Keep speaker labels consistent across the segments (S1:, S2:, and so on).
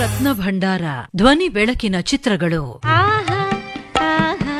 S1: ರತ್ನ ಭಂಡಾರ ಧ್ವನಿ ಬೆಳಕಿನ ಚಿತ್ರಗಳು
S2: ಆಹಾ ಆಹಾ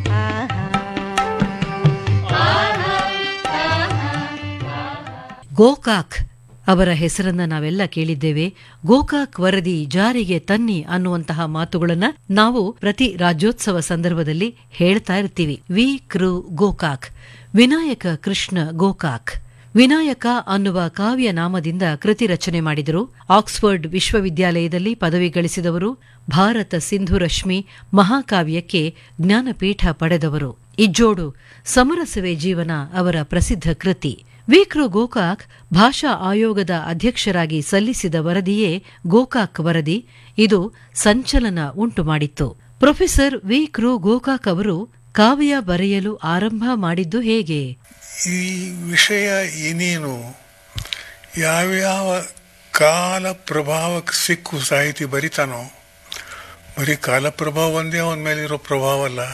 S1: ಗೋಕಾಕ್ ಅವರ ಹೆಸರನ್ನ ನಾವೆಲ್ಲ ಕೇಳಿದ್ದೇವೆ ಗೋಕಾಕ್ ವರದಿ ಜಾರಿಗೆ ತನ್ನಿ ಅನ್ನುವಂತಹ ಮಾತುಗಳನ್ನ ನಾವು ಪ್ರತಿ ರಾಜ್ಯೋತ್ಸವ ಸಂದರ್ಭದಲ್ಲಿ ಹೇಳ್ತಾ ಇರ್ತೀವಿ ವಿ ಕೃ ಗೋಕಾಕ್ ವಿನಾಯಕ ಕೃಷ್ಣ ಗೋಕಾಕ್ ವಿನಾಯಕ ಅನ್ನುವ ಕಾವ್ಯ ನಾಮದಿಂದ ಕೃತಿ ರಚನೆ ಮಾಡಿದರು ಆಕ್ಸ್ಫರ್ಡ್ ವಿಶ್ವವಿದ್ಯಾಲಯದಲ್ಲಿ ಪದವಿ ಗಳಿಸಿದವರು ಭಾರತ ಸಿಂಧು ರಶ್ಮಿ ಮಹಾಕಾವ್ಯಕ್ಕೆ ಜ್ಞಾನಪೀಠ ಪಡೆದವರು ಇಜ್ಜೋಡು ಸಮರಸವೇ ಜೀವನ ಅವರ ಪ್ರಸಿದ್ಧ ಕೃತಿ ವಿಕ್ರು ಗೋಕಾಕ್ ಭಾಷಾ ಆಯೋಗದ ಅಧ್ಯಕ್ಷರಾಗಿ ಸಲ್ಲಿಸಿದ ವರದಿಯೇ ಗೋಕಾಕ್ ವರದಿ ಇದು ಸಂಚಲನ ಉಂಟು ಮಾಡಿತ್ತು ಪ್ರೊಫೆಸರ್ ವಿ ಕೃ ಗೋಕಾಕ್ ಅವರು ಕಾವ್ಯ ಬರೆಯಲು ಆರಂಭ ಮಾಡಿದ್ದು ಹೇಗೆ
S3: ಈ ವಿಷಯ ಏನೇನು ಯಾವ್ಯಾವ ಕಾಲ ಪ್ರಭಾವಕ್ಕೆ ಸಿಕ್ಕು ಸಾಹಿತಿ ಬರಿತಾನೋ ಬರೀ ಕಾಲ ಪ್ರಭಾವ ಒಂದೇ ಅವನ ಮೇಲೆ ಇರೋ ಪ್ರಭಾವ ಅಲ್ಲ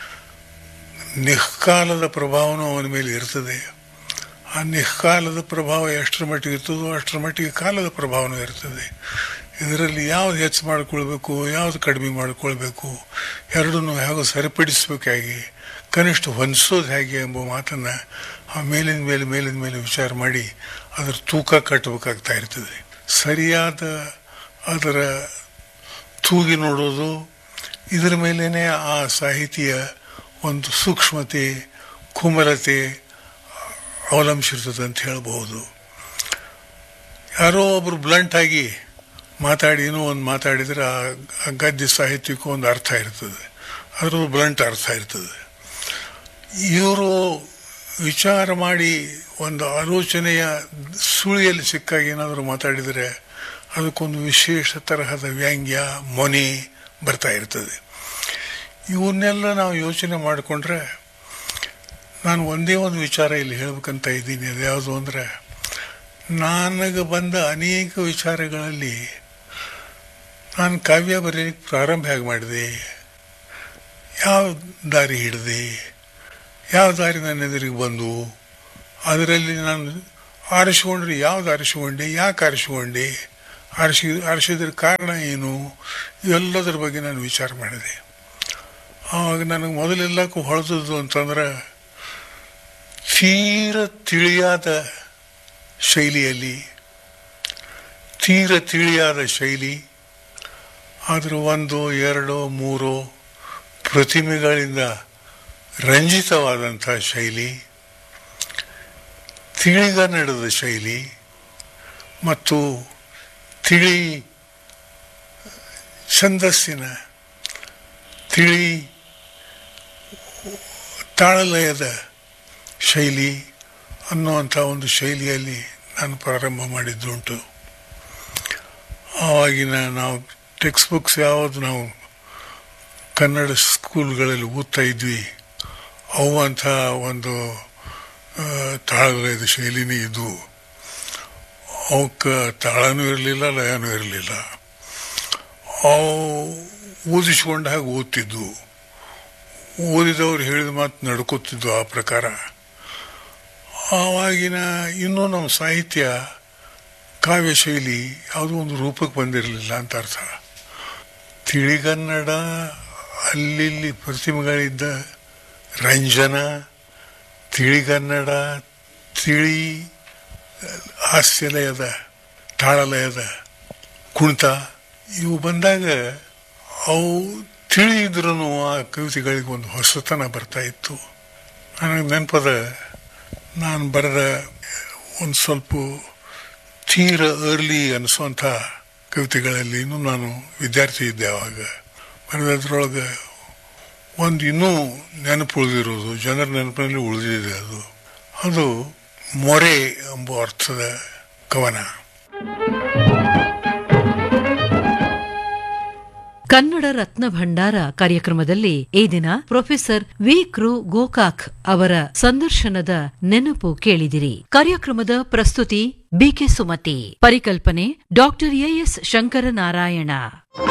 S3: ನಿಷ್ಕಾಲದ ಪ್ರಭಾವನೂ ಅವನ ಮೇಲೆ ಇರ್ತದೆ ಆ ನಿಷ್ಕಾಲದ ಪ್ರಭಾವ ಎಷ್ಟರ ಮಟ್ಟಿಗೆ ಇರ್ತದೋ ಅಷ್ಟರ ಮಟ್ಟಿಗೆ ಕಾಲದ ಪ್ರಭಾವನೂ ಇರ್ತದೆ ಇದರಲ್ಲಿ ಯಾವ್ದು ಹೆಚ್ಚು ಮಾಡ್ಕೊಳ್ಬೇಕು ಯಾವ್ದು ಕಡಿಮೆ ಮಾಡ್ಕೊಳ್ಬೇಕು ಎರಡನ್ನೂ ಹೇಗೋ ಸರಿಪಡಿಸ್ಬೇಕಾಗಿ ಕನಿಷ್ಠ ಹೊಂದಿಸೋದು ಹೇಗೆ ಎಂಬ ಮಾತನ್ನು ಆ ಮೇಲಿನ ಮೇಲೆ ಮೇಲಿನ ಮೇಲೆ ವಿಚಾರ ಮಾಡಿ ಅದರ ತೂಕ ಕಟ್ಟಬೇಕಾಗ್ತಾ ಇರ್ತದೆ ಸರಿಯಾದ ಅದರ ತೂಗಿ ನೋಡೋದು ಇದರ ಮೇಲೇ ಆ ಸಾಹಿತಿಯ ಒಂದು ಸೂಕ್ಷ್ಮತೆ ಕುಮಲತೆ ಅವಲಂಬಿಸಿರ್ತದೆ ಅಂತ ಹೇಳ್ಬೋದು ಯಾರೋ ಒಬ್ರು ಬ್ಲಂಟ್ ಆಗಿ ಮಾತಾಡಿ ಏನೋ ಒಂದು ಮಾತಾಡಿದರೆ ಆ ಆ ಗದ್ಯ ಸಾಹಿತ್ಯಕ್ಕೂ ಒಂದು ಅರ್ಥ ಇರ್ತದೆ ಅದರದ್ದು ಬ್ಲಂಟ್ ಅರ್ಥ ಇರ್ತದೆ ಇವರು ವಿಚಾರ ಮಾಡಿ ಒಂದು ಆಲೋಚನೆಯ ಸುಳಿಯಲ್ಲಿ ಸಿಕ್ಕಾಗ ಏನಾದರೂ ಮಾತಾಡಿದರೆ ಅದಕ್ಕೊಂದು ವಿಶೇಷ ತರಹದ ವ್ಯಾಂಗ್ಯ ಮೊನೆ ಬರ್ತಾ ಇರ್ತದೆ ಇವನ್ನೆಲ್ಲ ನಾವು ಯೋಚನೆ ಮಾಡಿಕೊಂಡ್ರೆ ನಾನು ಒಂದೇ ಒಂದು ವಿಚಾರ ಇಲ್ಲಿ ಹೇಳ್ಬೇಕಂತ ಇದ್ದೀನಿ ಅದು ಯಾವುದು ಅಂದರೆ ನನಗೆ ಬಂದ ಅನೇಕ ವಿಚಾರಗಳಲ್ಲಿ ನಾನು ಕಾವ್ಯ ಬರೆಯಲಿಕ್ಕೆ ಪ್ರಾರಂಭ ಹೇಗೆ ಮಾಡಿದೆ ಯಾವ ದಾರಿ ಹಿಡಿದೆ ಯಾವ ದಾರಿ ನನ್ನ ಎದುರಿಗೆ ಬಂದು ಅದರಲ್ಲಿ ನಾನು ಆರಿಸಿಕೊಂಡ್ರೆ ಯಾವ್ದು ಆರಿಸಿಕೊಂಡೆ ಯಾಕೆ ಆರಿಸಿಕೊಂಡೆ ಆರಿಸಿ ಆರಿಸಿದ್ರ ಕಾರಣ ಏನು ಇವೆಲ್ಲದರ ಬಗ್ಗೆ ನಾನು ವಿಚಾರ ಮಾಡಿದೆ ಆವಾಗ ನನಗೆ ಮೊದಲೆಲ್ಲಕ್ಕೂ ಹೊಳೆದದ್ದು ಅಂತಂದ್ರೆ ತೀರ ತಿಳಿಯಾದ ಶೈಲಿಯಲ್ಲಿ ತೀರ ತಿಳಿಯಾದ ಶೈಲಿ ಅದರ ಒಂದು ಎರಡು ಮೂರು ಪ್ರತಿಮೆಗಳಿಂದ ರಂಜಿತವಾದಂಥ ಶೈಲಿ ತಿಳಿಗನ್ನಡದ ಶೈಲಿ ಮತ್ತು ತಿಳಿ ಛಂದಸ್ಸಿನ ತಿಳಿ ತಾಳಲಯದ ಶೈಲಿ ಅನ್ನುವಂಥ ಒಂದು ಶೈಲಿಯಲ್ಲಿ ನಾನು ಪ್ರಾರಂಭ ಮಾಡಿದ್ದುಂಟು ಆವಾಗಿನ ನಾವು ಟೆಕ್ಸ್ಟ್ ಬುಕ್ಸ್ ಯಾವುದು ನಾವು ಕನ್ನಡ ಸ್ಕೂಲ್ಗಳಲ್ಲಿ ಓದ್ತಾ ಇದ್ವಿ ಅವು ಅಂಥ ಒಂದು ಆ, ತಾಳಲಯದ ಶೈಲಿನೇ ಇದ್ವು ಅವಕ್ಕೆ ತಾಳನೂ ಇರಲಿಲ್ಲ ಲಯನೂ ಇರಲಿಲ್ಲ ಅವು ಓದಿಸ್ಕೊಂಡ ಹಾಗೆ ಓದ್ತಿದ್ವು ಓದಿದವ್ರು ಹೇಳಿದ ಮಾತು ನಡ್ಕೋತಿದ್ವು ಆ ಪ್ರಕಾರ ಆವಾಗಿನ ಇನ್ನೂ ನಮ್ಮ ಸಾಹಿತ್ಯ ಕಾವ್ಯ ಶೈಲಿ ಯಾವುದೋ ಒಂದು ರೂಪಕ್ಕೆ ಬಂದಿರಲಿಲ್ಲ ಅಂತ ಅರ್ಥ ತಿಳಿಗನ್ನಡ ಅಲ್ಲಿಲ್ಲಿ ಪ್ರತಿಮೆಗಳಿದ್ದ ರಂಜನ ತಿಳಿಗನ್ನಡ ತಿಳಿ ಹಾಸ್ಯಲಯದ ತಾಳಲಯದ ಕುಣಿತ ಇವು ಬಂದಾಗ ಅವು ತಿಳಿಯಿದ್ರೂ ಆ ಕವಿತೆಗಳಿಗೆ ಒಂದು ಹೊಸತನ ಬರ್ತಾ ಇತ್ತು ನನಗೆ ನೆನಪದ ನಾನು ಬರೆದ ಒಂದು ಸ್ವಲ್ಪ ತೀರ ಅರ್ಲಿ ಅನಿಸುವಂಥ ಕವಿತೆಗಳಲ್ಲಿ ಇನ್ನೂ ನಾನು ವಿದ್ಯಾರ್ಥಿ ಇದ್ದೆ ಆವಾಗ ಬರೆದದ್ರೊಳಗೆ ಒಂದು ಇನ್ನೂ ನೆನಪು ಉಳಿದಿರೋದು ಜನರ ನೆನಪಿನಲ್ಲಿ ಉಳಿದಿದೆ ಅದು ಅದು ಮೊರೆ ಎಂಬ ಅರ್ಥದ ಕವನ
S1: ಕನ್ನಡ ರತ್ನ ಭಂಡಾರ ಕಾರ್ಯಕ್ರಮದಲ್ಲಿ ಈ ದಿನ ಪ್ರೊಫೆಸರ್ ವಿ ಕೃ ಗೋಕಾಕ್ ಅವರ ಸಂದರ್ಶನದ ನೆನಪು ಕೇಳಿದಿರಿ ಕಾರ್ಯಕ್ರಮದ ಪ್ರಸ್ತುತಿ ಬಿಕೆ ಸುಮತಿ ಪರಿಕಲ್ಪನೆ ಡಾಕ್ಟರ್ ಎಎಸ್ ಶಂಕರನಾರಾಯಣ